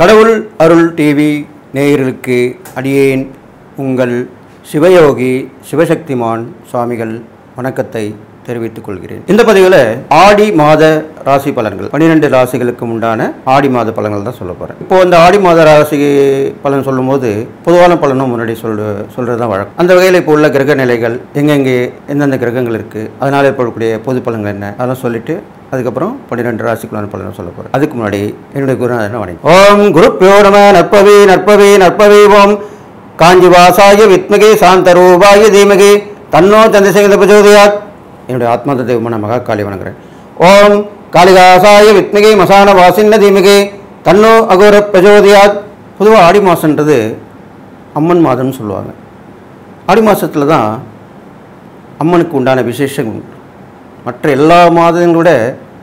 கடவுள் அருள் டிவி நேயர்களுக்கு அடியேன் உங்கள் சிவயோகி சிவசக்திமான் சுவாமிகள் வணக்கத்தை தெரிவித்துக் கொள்கிறேன் இந்த பதிவில் ஆடி மாத ராசி பலன்கள் பன்னிரெண்டு ராசிகளுக்கு உண்டான ஆடி மாத பலன்கள் தான் சொல்ல போகிறேன் இப்போ இந்த ஆடி மாத ராசி பலன் சொல்லும்போது பொதுவான பலனும் முன்னாடி சொல்ற சொல்கிறது தான் வழக்கம் அந்த வகையில் இப்போ உள்ள கிரக நிலைகள் எங்கெங்கே எந்தெந்த கிரகங்கள் இருக்குது அதனால் ஏற்படக்கூடிய பொது பலன்கள் என்ன அதெல்லாம் சொல்லிட்டு அதுக்கப்புறம் பன்னிரெண்டு ராசிக்குள்ளான பலனை சொல்ல போகிறேன் அதுக்கு முன்னாடி என்னுடைய குருநாதனை வணக்கம் ஓம் குருப்பியோ நம நற்பவி நற்பவி நற்பவி ஓம் காஞ்சி வாசாய வித்மகே சாந்தரூபாய தீமகே தன்னோ சந்திரசேகர பிரச்சோதயாத் என்னுடைய ஆத்மாந்த தெய்வமான மகாகாளி வணங்குறேன் ஓம் காளிதாசாய வித்மகே மசான வாசின்ன தீமகே தன்னோ அகோர பிரச்சோதயாத் பொதுவாக ஆடி மாதன்றது அம்மன் மாதம்னு சொல்லுவாங்க ஆடி மாதத்தில் தான் அம்மனுக்கு உண்டான விசேஷம் உண்டு. மற்ற எல்லா மாதங்களோட விட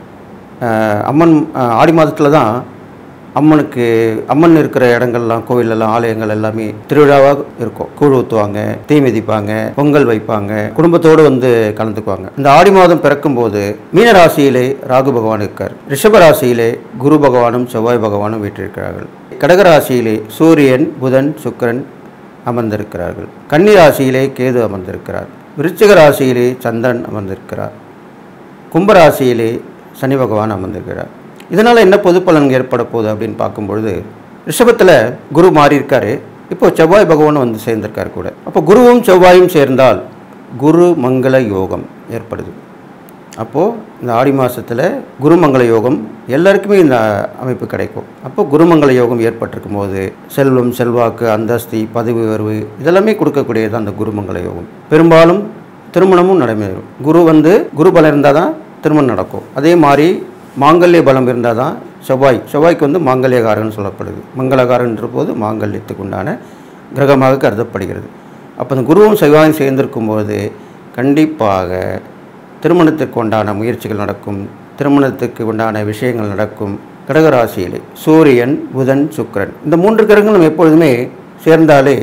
அஹ், அம்மன் அஹ், ஆடி மாதத்தில் தான் அம்மனுக்கு அம்மன் இருக்கிற இடங்கள்லாம் கோவிலெல்லாம் ஆலயங்கள் எல்லாமே திருவிழாவாக இருக்கும் கூழ் ஊற்றுவாங்க தீ மிதிப்பாங்க பொங்கல் வைப்பாங்க குடும்பத்தோடு வந்து கலந்துக்குவாங்க இந்த ஆடி மாதம் பிறக்கும்போது மீன ராசியிலே ராகு பகவான் இருக்கார் ரிஷப ராசியிலே குரு பகவானும் செவ்வாய் பகவானும் வீற்றிருக்கிறார்கள் கடக ராசியிலே சூரியன் புதன் சுக்கிரன் அமர்ந்திருக்கிறார்கள் கன்னி ராசியிலே கேது அமர்ந்திருக்கிறார் விருச்சிக ராசியிலே சந்திரன் அமர்ந்திருக்கிறார் கும்பராசியிலே சனி பகவான் அமர்ந்திருக்கிறார் இதனால் என்ன பொது பலன் ஏற்பட போகுது அப்படின்னு பார்க்கும்பொழுது ரிஷபத்தில் குரு மாறி இருக்காரு இப்போ செவ்வாய் பகவான் வந்து சேர்ந்திருக்காரு கூட அப்போ குருவும் செவ்வாயும் சேர்ந்தால் குரு மங்கள யோகம் ஏற்படுது அப்போது இந்த ஆடி மாதத்தில் குருமங்கள யோகம் எல்லாருக்குமே இந்த அமைப்பு கிடைக்கும் அப்போ குருமங்கள யோகம் ஏற்பட்டிருக்கும் போது செல்வம் செல்வாக்கு அந்தஸ்தி பதவி உயர்வு இதெல்லாமே கொடுக்கக்கூடியது அந்த குருமங்கள யோகம் பெரும்பாலும் திருமணமும் நடைபெறும் குரு வந்து குரு பலம் இருந்தால் தான் திருமணம் நடக்கும் அதே மாதிரி மாங்கல்ய பலம் இருந்தால் தான் செவ்வாய் செவ்வாய்க்கு வந்து மாங்கல்யகாரன் சொல்லப்படுது மங்களகாரன்ற போது மாங்கல்யத்துக்கு உண்டான கிரகமாக கருதப்படுகிறது அப்போ அந்த குருவும் செவ்வாயும் சேர்ந்திருக்கும் போது கண்டிப்பாக திருமணத்திற்கு உண்டான முயற்சிகள் நடக்கும் திருமணத்துக்கு உண்டான விஷயங்கள் நடக்கும் கடகராசியிலே சூரியன் புதன் சுக்கிரன் இந்த மூன்று கிரகங்களும் எப்பொழுதுமே சேர்ந்தாலே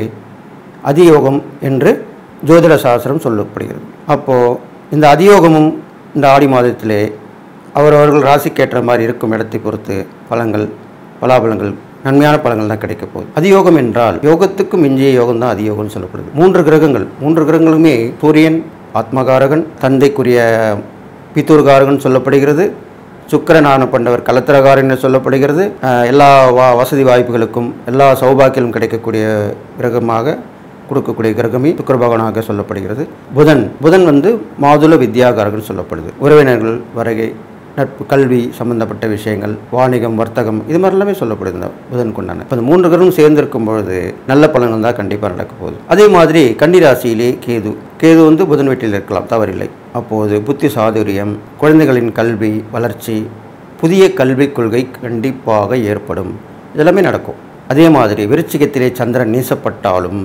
அதியோகம் என்று ஜோதிட சாஸ்திரம் சொல்லப்படுகிறது அப்போது இந்த அதியோகமும் இந்த ஆடி மாதத்திலே அவரவர்கள் ராசிக்கேற்ற மாதிரி இருக்கும் இடத்தை பொறுத்து பலங்கள் பலாபலங்கள் நன்மையான பலங்கள் தான் கிடைக்க போகுது அதியோகம் என்றால் யோகத்துக்கு மிஞ்சிய யோகம் தான் அதியோகம்னு சொல்லப்படுது மூன்று கிரகங்கள் மூன்று கிரகங்களுமே சூரியன் ஆத்மகாரகன் தந்தைக்குரிய பித்தூர்காரகன் சொல்லப்படுகிறது சுக்கிரன் ஆனப்பண்டவர் கலத்திரகாரன் என்று சொல்லப்படுகிறது அஹ் எல்லா வா வசதி வாய்ப்புகளுக்கும் எல்லா சௌபாக்கியலும் கிடைக்கக்கூடிய கிரகமாக கொடுக்கக்கூடிய கிரகமே சுக்கிர பகவானாக சொல்லப்படுகிறது புதன் புதன் வந்து மாதுள வித்யாகாரகன் சொல்லப்படுது உறவினர்கள் வருகை நட்பு கல்வி சம்பந்தப்பட்ட விஷயங்கள் வாணிகம் வர்த்தகம் இது மாதிரி எல்லாமே சொல்லப்படுது இந்த புதன் கொண்டான இப்போ இந்த மூன்று கிரகம் சேர்ந்திருக்கும் பொழுது நல்ல பலன்கள் தான் கண்டிப்பாக நடக்க போகுது அதே மாதிரி கன்னிராசியிலே கேது கேது வந்து புதன் வீட்டில் இருக்கலாம் தவறில்லை அப்போது புத்தி சாதுரியம் குழந்தைகளின் கல்வி வளர்ச்சி புதிய கல்விக் கொள்கை கண்டிப்பாக ஏற்படும் இதெல்லாமே நடக்கும் அதே மாதிரி விருச்சிகத்திலே சந்திரன் நீசப்பட்டாலும்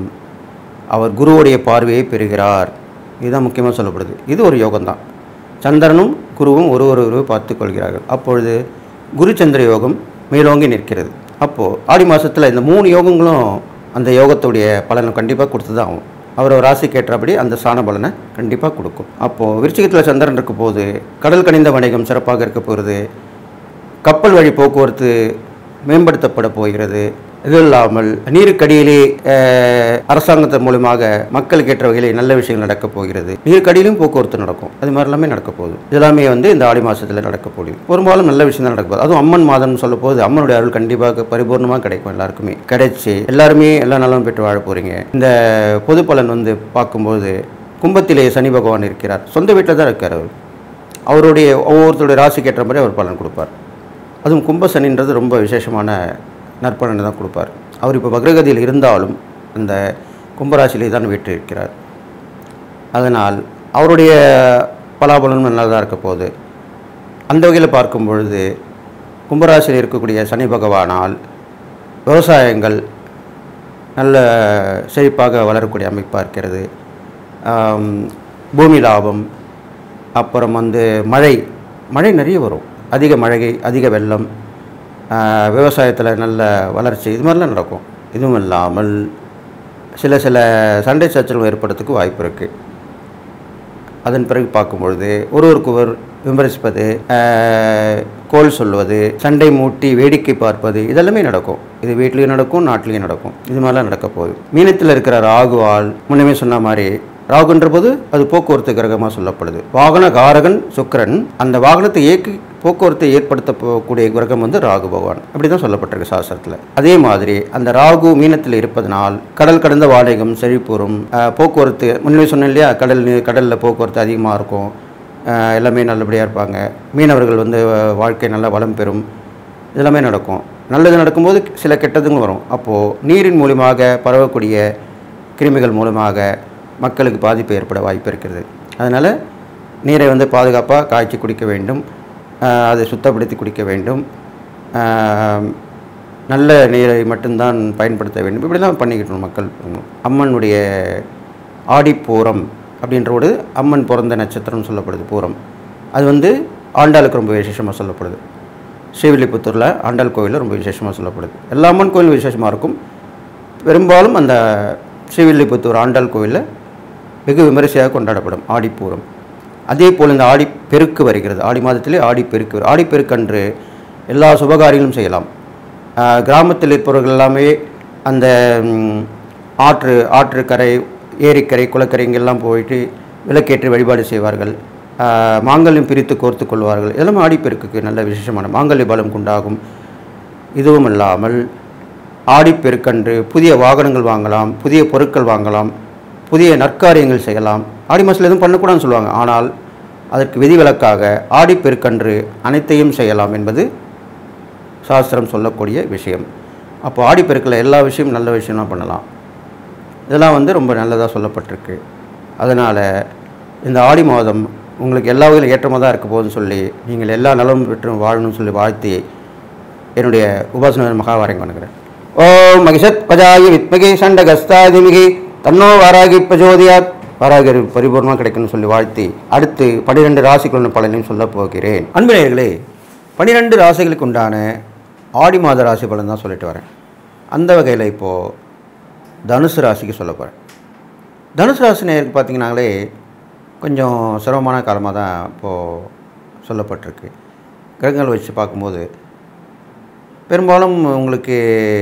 அவர் குருவுடைய பார்வையை பெறுகிறார் இதுதான் முக்கியமாக சொல்லப்படுது இது ஒரு யோகம்தான் சந்திரனும் குருவும் ஒரு ஒருவரை பார்த்து கொள்கிறார்கள் அப்பொழுது குரு சந்திர யோகம் மேலோங்கி நிற்கிறது அப்போது ஆடி மாதத்தில் இந்த மூணு யோகங்களும் அந்த யோகத்துடைய பலனை கண்டிப்பாக கொடுத்து தான் ஆகும் அவர் ராசிக்கு ஏற்றபடி அந்த சாண பலனை கண்டிப்பாக கொடுக்கும் அப்போது விருச்சிகத்தில் சந்திரன் இருக்க போது கடல் கனிந்த வணிகம் சிறப்பாக இருக்க போகிறது கப்பல் வழி போக்குவரத்து மேம்படுத்தப்பட போகிறது இது இல்லாமல் நீருக்கடியிலே அஹ், அரசாங்கத்தின் மூலமாக மக்களுக்கு ஏற்ற வகையில் நல்ல விஷயங்கள் நடக்கப் போகிறது நீருக்கடியிலும் போக்குவரத்து நடக்கும் அது மாதிரி எல்லாமே நடக்க போகுது இதெல்லாமே வந்து இந்த ஆடி மாதத்தில் நடக்க போகுது பெரும்பாலும் நல்ல விஷயம் தான் நடக்க போகுது அதுவும் அம்மன் மாதம்னு சொல்ல போது அம்மனுடைய அருள் கண்டிப்பாக பரிபூர்ணமாக கிடைக்கும் எல்லாருக்குமே கிடைச்சி எல்லாருமே எல்லா நலமும் பெற்று வாழ போகிறீங்க இந்த பொது பலன் வந்து பார்க்கும்போது கும்பத்திலே சனி பகவான் இருக்கிறார் சொந்த வீட்டில் தான் இருக்கார் அவர் அவருடைய ஒவ்வொருத்தருடைய ராசிக்கு ஏற்ற மாதிரி அவர் பலன் கொடுப்பார் அதுவும் கும்ப சனின்றது ரொம்ப விசேஷமான நற்பலனை தான் கொடுப்பார் அவர் இப்போ வக்ரகதியில் இருந்தாலும் அந்த கும்பராசியிலே தான் வீற்றிருக்கிறார் அதனால் அவருடைய பலாபலனும் நல்லதாக இருக்க போகுது அந்த வகையில் பார்க்கும் பொழுது கும்பராசியில் இருக்கக்கூடிய சனி பகவானால் விவசாயங்கள் நல்ல செழிப்பாக வளரக்கூடிய அமைப்பாக இருக்கிறது ஆம், பூமி லாபம் அப்புறம் வந்து மழை மழை நிறைய வரும் அதிக மழை அதிக வெள்ளம் விவசாயத்தில் நல்ல வளர்ச்சி இது மாதிரிலாம் நடக்கும் இதுவும் இல்லாமல் சில சில சண்டை சச்சரவு ஏற்படுறதுக்கு வாய்ப்பு இருக்குது அதன் பிறகு பார்க்கும்பொழுது ஒருவருக்கு ஒருவர் விமர்சிப்பது ஆஹ், கோல் சொல்வது சண்டை மூட்டி வேடிக்கை பார்ப்பது இதெல்லாமே நடக்கும் இது வீட்லேயும் நடக்கும் நாட்டிலையும் நடக்கும் இது மாதிரிலாம் நடக்க போகுது மீனத்தில் இருக்கிற ராகுவால் முன்னமே சொன்ன மாதிரி ராகுன்ற போது அது போக்குவரத்து கிரகமாக சொல்லப்படுது வாகன காரகன் சுக்கிரன் அந்த வாகனத்தை இயக்கி போக்குவரத்தை ஏற்படுத்த போகக்கூடிய கிரகம் வந்து ராகு பகவான் அப்படி தான் சொல்லப்பட்டிருக்கு சாஸ்திரத்தில் அதே மாதிரி அந்த ராகு மீனத்தில் இருப்பதனால் கடல் கடந்த வாடகம் செழிப்புறும் ஆஹ், போக்குவரத்து முன்னே சொன்னேன் இல்லையா கடல் நீர் கடலில் போக்குவரத்து அதிகமாக இருக்கும் ஆஹ், எல்லாமே நல்லபடியாக இருப்பாங்க மீனவர்கள் வந்து ஆஹ், வாழ்க்கை நல்லா வளம் பெறும் இதெல்லாமே நடக்கும் நல்லது நடக்கும்போது சில கெட்டதுங்களும் வரும் அப்போது நீரின் மூலியமாக பரவக்கூடிய கிருமிகள் மூலமாக மக்களுக்கு பாதிப்பு ஏற்பட வாய்ப்பு இருக்கிறது அதனால் நீரை வந்து பாதுகாப்பாக காய்ச்சி குடிக்க வேண்டும் ஆஹ் அதை சுத்தப்படுத்தி குடிக்க வேண்டும் ஆஹ் நல்ல நீரை மட்டும்தான் பயன்படுத்த வேண்டும் இப்படிலாம் பண்ணிக்கிட்டோம் மக்கள் அம்மனுடைய ஆடிப்பூரம் அப்படின்ற ஒரு அம்மன் பிறந்த நட்சத்திரம்னு சொல்லப்படுது பூரம் அது வந்து ஆண்டாளுக்கு ரொம்ப விசேஷமாக சொல்லப்படுது ஸ்ரீவில்லிபுத்தூரில் ஆண்டாள் கோவிலில் ரொம்ப விசேஷமாக சொல்லப்படுது எல்லா அம்மன் கோயிலும் விசேஷமாக இருக்கும் பெரும்பாலும் அந்த ஸ்ரீவில்லிபுத்தூர் ஆண்டாள் கோவிலில் வெகு விமரிசையாக கொண்டாடப்படும் ஆடிப்பூரம் அதே போல் இந்த ஆடி பெருக்கு வருகிறது ஆடி மாதத்திலே ஆடி பெருக்கு வரும் ஆடி பெருக்கன்று எல்லா சுபகாரியங்களும் செய்யலாம் ஆஹ் கிராமத்தில் இருப்பவர்கள் எல்லாமே அந்த ம், ஆற்று ஆற்றுக்கரை ஏரிக்கரை குளக்கரை இங்கெல்லாம் போயிட்டு விளக்கேற்றி வழிபாடு செய்வார்கள் ஆஹ் மாங்கல்யம் பிரித்து கோர்த்து கொள்வார்கள் இதெல்லாம் ஆடிப்பெருக்குக்கு நல்ல விசேஷமான மாங்கல்ய பலம் உண்டாகும் இதுவும் இல்லாமல் ஆடிப்பெருக்கன்று புதிய வாகனங்கள் வாங்கலாம் புதிய பொருட்கள் வாங்கலாம் புதிய நற்காரியங்கள் செய்யலாம் ஆடி மாதத்தில் எதுவும் பண்ணக்கூடாதுன்னு சொல்லுவாங்க ஆனால் அதற்கு விதிவிலக்காக ஆடிப்பெருக்கன்று அனைத்தையும் செய்யலாம் என்பது சாஸ்திரம் சொல்லக்கூடிய விஷயம் அப்போ ஆடிப்பெருக்கில் எல்லா விஷயமும் நல்ல விஷயம்லாம் பண்ணலாம் இதெல்லாம் வந்து ரொம்ப நல்லதாக சொல்லப்பட்டிருக்கு அதனால் இந்த ஆடி மாதம் உங்களுக்கு எல்லா வகையிலும் ஏற்றமாக தான் இருக்க போகுதுன்னு சொல்லி நீங்கள் எல்லா நலமும் பெற்று வாழணும்னு சொல்லி வாழ்த்தி என்னுடைய உபாசன மகாவாரம் பண்ணுகிறேன் ஓம் மகிஷத் பஜாய வித்மகி சண்டகஸ்தாதிமிகி தன்னோ வாராகி பிரஜோதியாத் வாராகி பரிபூர்ணமாக கிடைக்கும்னு சொல்லி வாழ்த்தி அடுத்து பன்னிரெண்டு ராசிக்குள்ள பலனையும் சொல்லப் போகிறேன் அன்புநேயர்களே பன்னிரெண்டு ராசிகளுக்கு உண்டான ஆடி மாத ராசி பலன் தான் சொல்லிட்டு வரேன் அந்த வகையில் இப்போது தனுசு ராசிக்கு சொல்ல போகிறேன் தனுசு ராசி நேருக்கு பார்த்தீங்கன்னாலே கொஞ்சம் சிரமமான காலமாக தான் இப்போது சொல்லப்பட்டிருக்கு கிரகங்கள் வச்சு பார்க்கும்போது பெரும்பாலும் உங்களுக்கு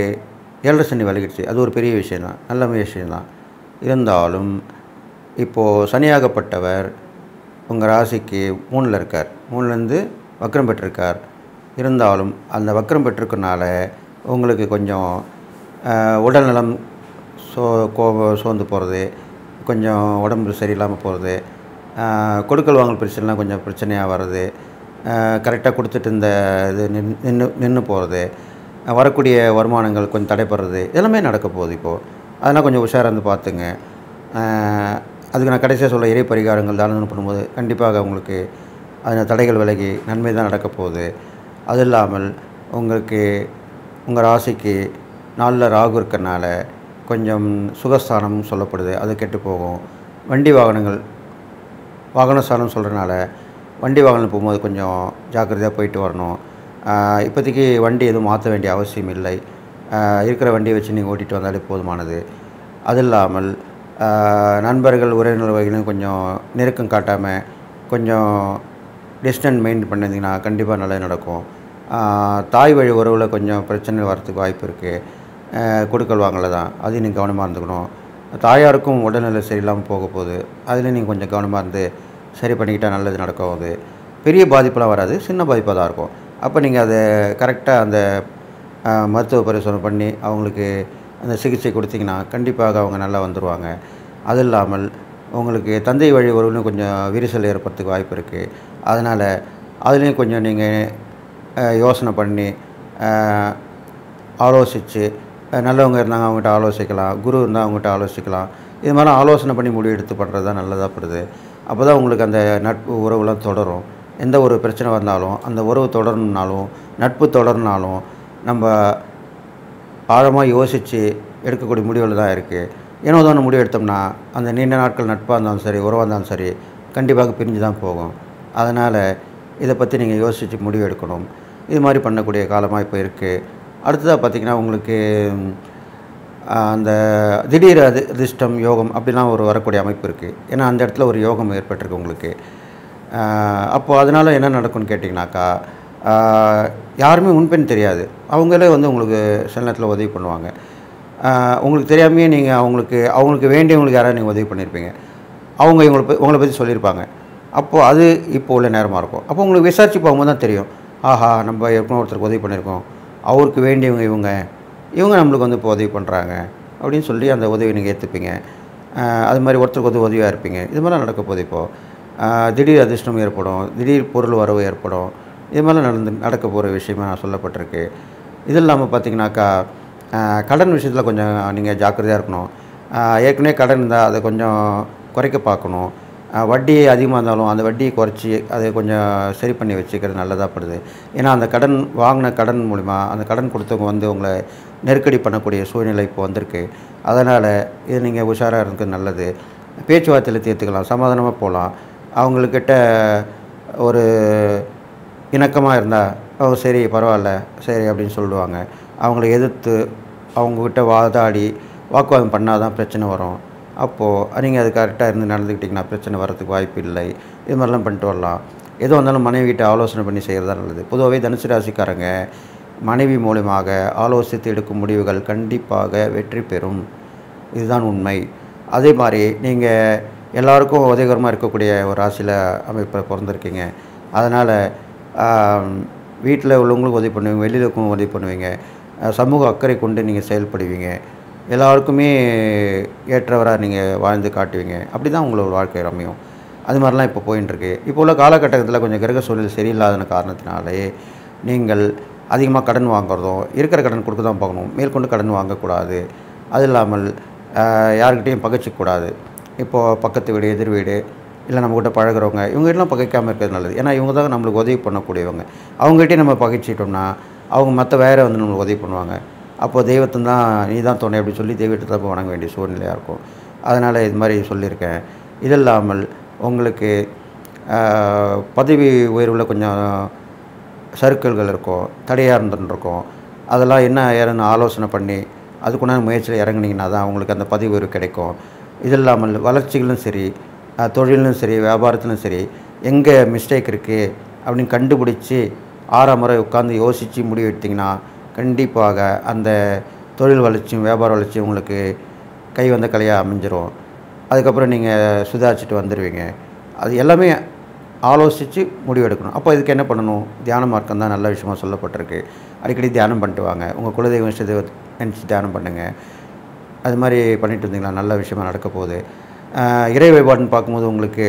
ஏழரை சனி விலகிடுச்சு அது ஒரு பெரிய விஷயம்தான் நல்ல விஷயம்தான் இருந்தாலும் இப்போது சனியாகப்பட்டவர் உங்கள் ராசிக்கு மூணில் இருக்கார் மூணுலேருந்து வக்ரம் பெற்றிருக்கார் இருந்தாலும் அந்த வக்ரம் பெற்றிருக்கனால உங்களுக்கு கொஞ்சம் ஆஹ், உடல்நலம் சோ கோ சோர்ந்து போகிறது கொஞ்சம் உடம்பு சரியில்லாமல் போகிறது கொடுக்கல் வாங்கல் பிரச்சனைலாம் கொஞ்சம் பிரச்சனையாக வர்றது கரெக்டாக கொடுத்துட்டு இருந்த இது நின் நின்று நின்று போகிறது வரக்கூடிய வருமானங்கள் கொஞ்சம் தடைப்படுறது எல்லாமே நடக்க போகுது இப்போது அதெல்லாம் கொஞ்சம் உஷாராக இருந்து பார்த்துங்க ஆஹ், அதுக்கு நான் கடைசியாக சொல்ல இறை பரிகாரங்கள் தானம் பண்ணும்போது கண்டிப்பாக உங்களுக்கு அதில் தடைகள் விலகி நன்மை தான் நடக்க போகுது அது இல்லாமல் உங்களுக்கு உங்கள் ராசிக்கு நாளில் ராகு இருக்கறனால கொஞ்சம் சுகஸ்தானம் சொல்லப்படுது அது கெட்டு போகும் வண்டி வாகனங்கள் வாகனஸ்தானம் சொல்கிறனால வண்டி வாகனம் போகும்போது கொஞ்சம் ஜாக்கிரதையாக போயிட்டு வரணும் ஆஹ் இப்போதைக்கு வண்டி எதுவும் மாற்ற வேண்டிய அவசியம் இல்லை ஆஹ் இருக்கிற வண்டியை வச்சு நீங்கள் ஓட்டிகிட்டு வந்தாலே போதுமானது அது இல்லாமல் ஆஹ் நண்பர்கள் உறவினர் வகையிலும் கொஞ்சம் நெருக்கம் காட்டாமல் கொஞ்சம் டிஸ்டன்ஸ் மெயின்டைன் பண்ணியிருந்தீங்கன்னா கண்டிப்பாக நல்லது நடக்கும் ஆஹ் தாய் வழி உறவில் கொஞ்சம் பிரச்சனை வரத்துக்கு வாய்ப்பு இருக்குது கொடுக்கல் வாங்கல தான் அதையும் நீங்கள் கவனமாக இருந்துக்கணும் தாயாருக்கும் உடல்நிலை சரியில்லாமல் போக போகுது அதில் நீங்கள் கொஞ்சம் கவனமாக இருந்து சரி பண்ணிக்கிட்டால் நல்லது நடக்க போகுது பெரிய பாதிப்பெலாம் வராது சின்ன பாதிப்பாக தான் இருக்கும் அப்போ நீங்கள் அதை கரெக்டாக அந்த ஆஹ், மருத்துவ பரிசோதனை பண்ணி அவங்களுக்கு அந்த சிகிச்சை கொடுத்தீங்கன்னா கண்டிப்பாக அவங்க நல்லா வந்துடுவாங்க அது இல்லாமல் உங்களுக்கு தந்தை வழி உறவுலையும் கொஞ்சம் விரிசல் ஏற்படுறதுக்கு வாய்ப்பு இருக்குது அதனால் அதுலேயும் கொஞ்சம் நீங்கள் யோசனை பண்ணி ஆஹ், ஆலோசித்து நல்லவங்க இருந்தாங்க அவங்ககிட்ட ஆலோசிக்கலாம் குரு இருந்தால் அவங்ககிட்ட ஆலோசிக்கலாம் இது மாதிரி ஆலோசனை பண்ணி முடிவு எடுத்து பண்ணுறது தான் நல்லதாக படுது அப்போ தான் உங்களுக்கு அந்த நட்பு உறவுலாம் தொடரும் எந்த ஒரு பிரச்சனை வந்தாலும் அந்த உறவு தொடரணுனாலும் நட்பு தொடரணுனாலும் நம்ம ஆழமாக யோசித்து எடுக்கக்கூடிய முடிவுகள் தான் இருக்குது ஏனோ தானே முடிவு எடுத்தோம்னா அந்த நீண்ட நாட்கள் நட்பாக இருந்தாலும் சரி உறவாக இருந்தாலும் சரி கண்டிப்பாக பிரிஞ்சு தான் போகும் அதனால் இதை பற்றி நீங்கள் யோசித்து முடிவு எடுக்கணும் இது மாதிரி பண்ணக்கூடிய காலமாக இப்போ இருக்குது அடுத்ததாக பார்த்திங்கன்னா உங்களுக்கு ம், அந்த திடீர் அது அதிர்ஷ்டம் யோகம் அப்படிலாம் ஒரு வரக்கூடிய அமைப்பு இருக்குது ஏன்னா அந்த இடத்துல ஒரு யோகம் ஏற்பட்டிருக்கு உங்களுக்கு அப்போது அதனால் என்ன நடக்கும்னு கேட்டிங்கனாக்கா ஆஹ், யாருமே முன்பின் தெரியாது அவங்களே வந்து உங்களுக்கு சில நேரத்தில் உதவி பண்ணுவாங்க ஆஹ், உங்களுக்கு தெரியாமையே நீங்கள் அவங்களுக்கு அவங்களுக்கு வேண்டியவங்களுக்கு யாராவது நீங்கள் உதவி பண்ணியிருப்பீங்க அவங்க இவங்களை ப- உங்களை பற்றி சொல்லியிருப்பாங்க அப்போது அது இப்போ உள்ள நேரமாக இருக்கும் அப்போ உங்களுக்கு விசாரிச்சு போகும்போது தான் தெரியும் ஆஹா நம்ம ஏற்கனவே ஒருத்தருக்கு உதவி பண்ணியிருக்கோம் அவருக்கு வேண்டியவங்க இவங்க இவங்க நம்மளுக்கு வந்து இப்போ உதவி பண்ணுறாங்க அப்படின்னு சொல்லி அந்த உதவி நீங்கள் ஏற்றுப்பீங்க அது மாதிரி ஒருத்தருக்கு வந்து உதவியாக இருப்பீங்க இது மாதிரிலாம் நடக்க போகுது இப்போது திடீர் அதிர்ஷ்டம் ஏற்படும் திடீர் பொருள் வரவு ஏற்படும் இது மாதிரிலாம் நடந்து நடக்க போகிற விஷயமா சொல்லப்பட்டிருக்கு இது இல்லாமல் பார்த்தீங்கன்னாக்கா ஆஹ் கடன் விஷயத்தில் கொஞ்சம் நீங்கள் ஜாக்கிரதையாக இருக்கணும் ஆஹ் ஏற்கனவே கடன் இருந்தால் அதை கொஞ்சம் குறைக்க பார்க்கணும் ஆஹ் வட்டி அதிகமாக இருந்தாலும் அந்த வட்டியை குறைச்சி அதை கொஞ்சம் சரி பண்ணி வச்சுக்கிறது நல்லதாக படுது ஏன்னா அந்த கடன் வாங்கின கடன் மூலிமா அந்த கடன் கொடுத்தவங்க வந்து உங்களை நெருக்கடி பண்ணக்கூடிய சூழ்நிலை இப்போ வந்திருக்கு அதனால் இது நீங்கள் உஷாராக இருக்கிறது நல்லது பேச்சுவார்த்தையில் தீர்த்துக்கலாம் சமாதானமாக போகலாம் அவங்கக்கிட்ட ஒரு இணக்கமாக இருந்தால் ஓ சரி பரவாயில்ல சரி அப்படின்னு சொல்லுவாங்க அவங்கள எதிர்த்து அவங்கக்கிட்ட வாதாடி வாக்குவாதம் பண்ணால் தான் பிரச்சனை வரும் அப்போது நீங்கள் அது கரெக்டாக இருந்து நடந்துக்கிட்டிங்கன்னா பிரச்சனை வரதுக்கு வாய்ப்பு இல்லை இது மாதிரிலாம் பண்ணிட்டு வரலாம் எது வந்தாலும் மனைவிகிட்ட ஆலோசனை பண்ணி செய்கிறது தான் நல்லது பொதுவாகவே தனுசு ராசிக்காரங்க மனைவி மூலியமாக ஆலோசித்து எடுக்கும் முடிவுகள் கண்டிப்பாக வெற்றி பெறும் இதுதான் உண்மை அதே மாதிரி நீங்கள் எல்லாருக்கும் உதவிகரமாக இருக்கக்கூடிய ஒரு ராசியில் அமைப்பில் பிறந்திருக்கீங்க அதனால் வீட்டில் உள்ளவங்களுக்கும் உதவி பண்ணுவீங்க வெளியில் இருக்கவங்களுக்கும் உதவி பண்ணுவீங்க அஹ் சமூக அக்கறை கொண்டு நீங்கள் செயல்படுவீங்க எல்லாருக்குமே ஏற்றவராக நீங்கள் வாழ்ந்து காட்டுவீங்க அப்படி தான் உங்களோட வாழ்க்கை ரம்மியும் அது மாதிரிலாம் இப்போ போயின்னு இருக்கு இப்போ உள்ள காலகட்டத்தில் கொஞ்சம் கிரக சூழல் சரியில்லாத காரணத்தினாலே நீங்கள் அதிகமாக கடன் வாங்குறதும் இருக்கிற கடன் கொடுக்க தான் பார்க்கணும் மேற்கொண்டு கடன் வாங்கக்கூடாது அது இல்லாமல் ஆஹ், யார்கிட்டயும் பகைச்சிக்கூடாது இப்போது பக்கத்து வீடு எதிர் வீடு இல்லை நம்மக்கிட்ட பழகுறவங்க இவங்ககிட்டலாம் பகைக்காமல் இருக்கிறது நல்லது ஏன்னா இவங்க தான் நம்மளுக்கு உதவி பண்ணக்கூடியவங்க அவங்ககிட்டயும் நம்ம பகைச்சிட்டோம்னா அவங்க மற்ற வேற வந்து நம்மளுக்கு உதவி பண்ணுவாங்க அப்போது தெய்வத்தை தான் நீ தான் துணை அப்படி சொல்லி தெய்வத்தை தான் போய் வணங்க வேண்டிய சூழ்நிலையாக இருக்கும் அதனால் இது மாதிரி சொல்லியிருக்கேன் இது இல்லாமல் உங்களுக்கு ஆஹ், பதவி உயர்வில் கொஞ்சம் சர்க்கிள்கள் இருக்கும் தடையாக இருந்துருக்கும் அதெல்லாம் என்ன ஏறன்னு ஆலோசனை பண்ணி அதுக்குண்டான முயற்சியில் இறங்குனீங்கன்னா தான் உங்களுக்கு அந்த பதிவு உயர்வு கிடைக்கும் இது இல்லாமல் வளர்ச்சிகளும் சரி அஹ், தொழிலும் சரி வியாபாரத்திலும் சரி எங்கே மிஸ்டேக் இருக்குது அப்படின்னு கண்டுபிடிச்சி ஆறாம் முறை உட்காந்து யோசித்து முடிவு எடுத்திங்கன்னா கண்டிப்பாக அந்த தொழில் வளர்ச்சியும் வியாபார வளர்ச்சியும் உங்களுக்கு கை வந்த கலையாக அமைஞ்சிரும் அதுக்கப்புறம் நீங்கள் சுதாரிச்சுட்டு வந்துடுவீங்க அது எல்லாமே ஆலோசித்து முடிவெடுக்கணும் அப்போ இதுக்கு என்ன பண்ணணும் தியான மார்க்கம் தான் நல்ல விஷயமா சொல்லப்பட்டிருக்கு அடிக்கடி தியானம் பண்ணிட்டு வாங்க உங்கள் குலதெய்வ விஷயத்தை நினச்சி தியானம் பண்ணுங்கள் அது மாதிரி பண்ணிட்டு இருந்தீங்களா நல்ல விஷயமா நடக்க போகுது ஆஹ் இறை வழிபாடுன்னு பார்க்கும்போது உங்களுக்கு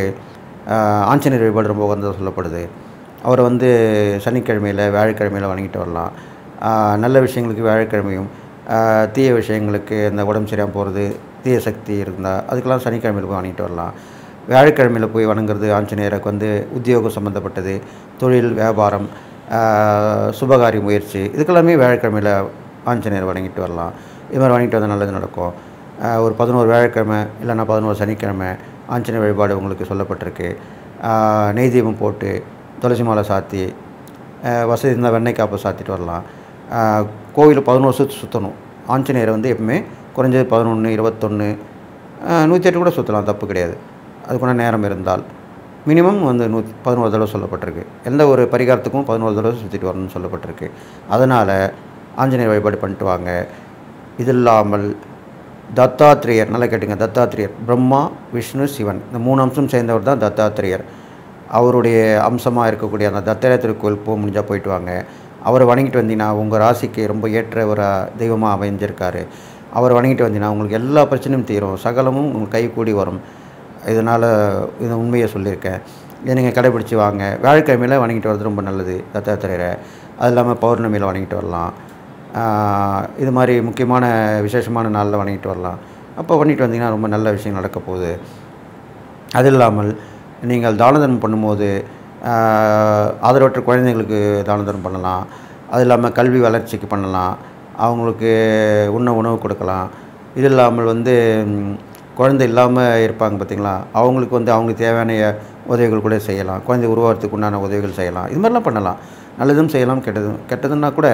ஆஹ் ஆஞ்சநேயர் வழிபாடு ரொம்ப உகந்ததாக சொல்லப்படுது அவரை வந்து சனிக்கிழமையில் வியாழக்கிழமையில் வணங்கிட்டு வரலாம் ஆஹ் நல்ல விஷயங்களுக்கு வியாழக்கிழமையும் ஆஹ் தீய விஷயங்களுக்கு இந்த உடம்பு சரியாக போகிறது தீய சக்தி இருந்தால் அதுக்கெல்லாம் சனிக்கிழமையில் போய் வணங்கிட்டு வரலாம் வியாழக்கிழமையில் போய் வணங்குறது ஆஞ்சநேயருக்கு வந்து உத்தியோகம் சம்மந்தப்பட்டது தொழில் வியாபாரம் ஆஹ் சுபகாரிய முயற்சி இதுக்கெல்லாமே வியாழக்கிழமையில் ஆஞ்சநேயர் வணங்கிட்டு வரலாம் இது மாதிரி வணங்கிட்டு வந்தால் நல்லது நடக்கும் ஆஹ் ஒரு பதினோரு வியாழக்கிழமை இல்லைன்னா பதினோரு சனிக்கிழமை ஆஞ்சநேயர் வழிபாடு உங்களுக்கு சொல்லப்பட்டிருக்கு ஆஹ் நெய் தீபம் போட்டு துளசி மாலை சாத்தி ஆஹ் வசதி இருந்தால் வெண்ணெய் காப்பை சாத்திட்டு வரலாம் கோவில் பதினோரு சுற்று சுற்றணும் ஆஞ்சநேயரை வந்து எப்பவுமே குறைஞ்சது பதினொன்று இருபத்தொன்று நூற்றி எட்டு கூட சுற்றலாம் தப்பு கிடையாது அதுக்குள்ள நேரம் இருந்தால் மினிமம் வந்து நூ பதினோரு தடவை சொல்லப்பட்டிருக்கு எந்த ஒரு பரிகாரத்துக்கும் பதினோரு தடவை சுற்றிட்டு வரணும்னு சொல்லப்பட்டிருக்கு அதனால் ஆஞ்சநேயர் வழிபாடு பண்ணிட்டு வாங்க இது இல்லாமல் தத்தாத்திரேயர் நல்லா கேட்டுங்க தத்தாத்திரேயர் பிரம்மா விஷ்ணு சிவன் இந்த மூணு அம்சம் சேர்ந்தவர் தான் தத்தாத்திரேயர் அவருடைய அம்சமாக இருக்கக்கூடிய அந்த தத்தாத்திரேயர் கோயில் போக முடிஞ்சால் போயிட்டு வாங்க அவரை வணங்கிட்டு வந்தீங்கன்னா உங்கள் ராசிக்கு ரொம்ப ஏற்ற ஒரு தெய்வமாக அமைஞ்சிருக்காரு அவரை வணங்கிட்டு வந்தீங்கன்னா உங்களுக்கு எல்லா பிரச்சனையும் தீரும் சகலமும் உங்களுக்கு கை கூடி வரும் இதனால் இது உண்மையை சொல்லியிருக்கேன் இதை நீங்கள் கடைபிடிச்சி வாங்க வியாழக்கிழமையில் வணங்கிட்டு வர்றது ரொம்ப நல்லது தத்தாத்திரேயரை அது இல்லாமல் பௌர்ணமியில் வணங்கிட்டு வரலாம் ஆஹ் இது மாதிரி முக்கியமான விசேஷமான நாளில் வணங்கிட்டு வரலாம் அப்போ பண்ணிட்டு வந்தீங்கன்னா ரொம்ப நல்ல விஷயம் நடக்க போகுது அது இல்லாமல் நீங்கள் தான தர்மம் பண்ணும்போது ஆஹ், ஆதரவற்ற குழந்தைங்களுக்கு தான தர்மம் பண்ணலாம் அது இல்லாமல் கல்வி வளர்ச்சிக்கு பண்ணலாம் அவங்களுக்கு உண்ண உணவு கொடுக்கலாம் இது இல்லாமல் வந்து ம், குழந்தை இல்லாமல் இருப்பாங்க பார்த்தீங்களா அவங்களுக்கு வந்து அவங்களுக்கு தேவையான உதவிகள் கூட செய்யலாம் குழந்தை உருவாகிறதுக்கு உண்டான உதவிகள் செய்யலாம் இது மாதிரிலாம் பண்ணலாம் நல்லதும் செய்யலாம் கெட்டதும் கெட்டதுன்னா கூட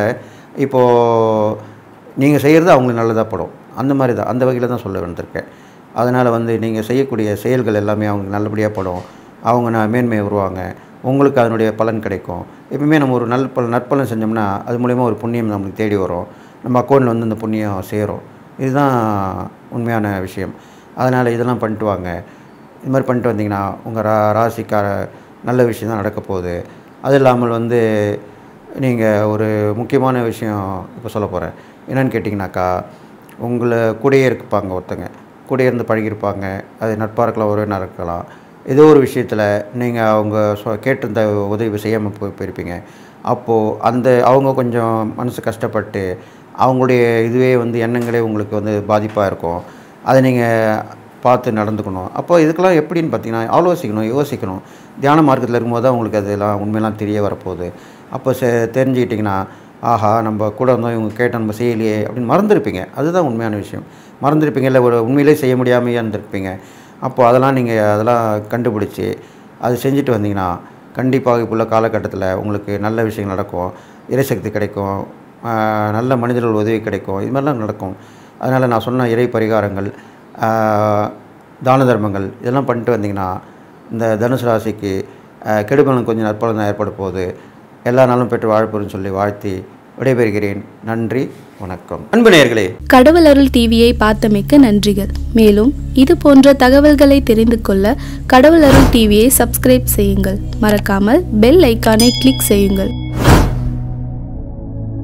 இப்போது நீங்கள் செய்கிறது அவங்களுக்கு நல்லதாக படும் அந்த மாதிரி தான் அந்த வகையில் தான் சொல்ல வந்திருக்கேன் அதனால் வந்து நீங்கள் செய்யக்கூடிய செயல்கள் எல்லாமே அவங்களுக்கு நல்லபடியாக படும் அவங்க நான் மேன்மையை வருவாங்க உங்களுக்கு அதனுடைய பலன் கிடைக்கும் எப்பவுமே நம்ம ஒரு நல் பல நற்பலன் செஞ்சோம்னா அது மூலயமா ஒரு புண்ணியம் நம்மளுக்கு தேடி வரும் நம்ம அக்கௌண்ட்டில் வந்து அந்த புண்ணியம் சேரும் இதுதான் உண்மையான விஷயம் அதனால் இதெல்லாம் பண்ணிட்டு வாங்க இது மாதிரி பண்ணிட்டு வந்தீங்கன்னா உங்கள் ரா ராசிக்கார நல்ல விஷயம் தான் நடக்க போகுது அது இல்லாமல் வந்து நீங்கள் ஒரு முக்கியமான விஷயம் இப்போ சொல்ல போகிறேன் என்னென்னு கேட்டிங்கனாக்கா உங்களை கூடயே இருப்பாங்க ஒருத்தங்க கூடயே இருந்து பழகியிருப்பாங்க அது நட்பாக இருக்கலாம் உறவினராக இருக்கலாம் ஏதோ ஒரு விஷயத்தில் நீங்கள் அவங்க சொ கேட்டிருந்த உதவி செய்யாமல் போய் போயிருப்பீங்க அப்போது அந்த அவங்க கொஞ்சம் மனசு கஷ்டப்பட்டு அவங்களுடைய இதுவே வந்து எண்ணங்களே உங்களுக்கு வந்து பாதிப்பாக இருக்கும் அதை நீங்கள் பார்த்து நடந்துக்கணும் அப்போ இதுக்கெல்லாம் எப்படின்னு பார்த்தீங்கன்னா ஆலோசிக்கணும் யோசிக்கணும் தியான மார்க்கத்தில் இருக்கும்போது தான் உங்களுக்கு அதெல்லாம் உண்மையெல்லாம் தெரிய வரப்போகுது அப்போ செ தெரிஞ்சுக்கிட்டிங்கன்னா ஆஹா நம்ம கூட இருந்தோம் இவங்க கேட்டோம் நம்ம செய்யலையே அப்படின்னு மறந்துருப்பீங்க அதுதான் உண்மையான விஷயம் மறந்துருப்பீங்க இல்லை ஒரு உண்மையிலே செய்ய முடியாமையே இருந்திருப்பீங்க அப்போ அதெல்லாம் நீங்கள் அதெல்லாம் கண்டுபிடிச்சி அது செஞ்சுட்டு வந்தீங்கன்னா கண்டிப்பாக இப்போ உள்ள காலகட்டத்தில் உங்களுக்கு நல்ல விஷயங்கள் நடக்கும் இறைசக்தி கிடைக்கும் ஆஹ் நல்ல மனிதர்கள் உதவி கிடைக்கும் இது மாதிரிலாம் நடக்கும் அதனால் நான் சொன்ன இறை பரிகாரங்கள் ஆஹ் தான தர்மங்கள் இதெல்லாம் பண்ணிட்டு வந்தீங்கன்னா இந்த தனுசு ராசிக்கு ஆஹ் கெடுபலன் கொஞ்சம் நற்பலன் தான் ஏற்பட போகுது எல்லா நாளும் பெற்று வாழ்ப்புன்னு சொல்லி வாழ்த்தி விடைபெறுகிறேன் நன்றி வணக்கம் அன்பு நேயர்களே கடவுள் அருள் டிவியை பார்த்தமைக்கு நன்றிகள் மேலும் இது போன்ற தகவல்களை தெரிந்து கொள்ள கடவுள் அருள் டிவியை சப்ஸ்கிரைப் செய்யுங்கள் மறக்காமல் பெல் ஐக்கானை கிளிக் செய்யுங்கள்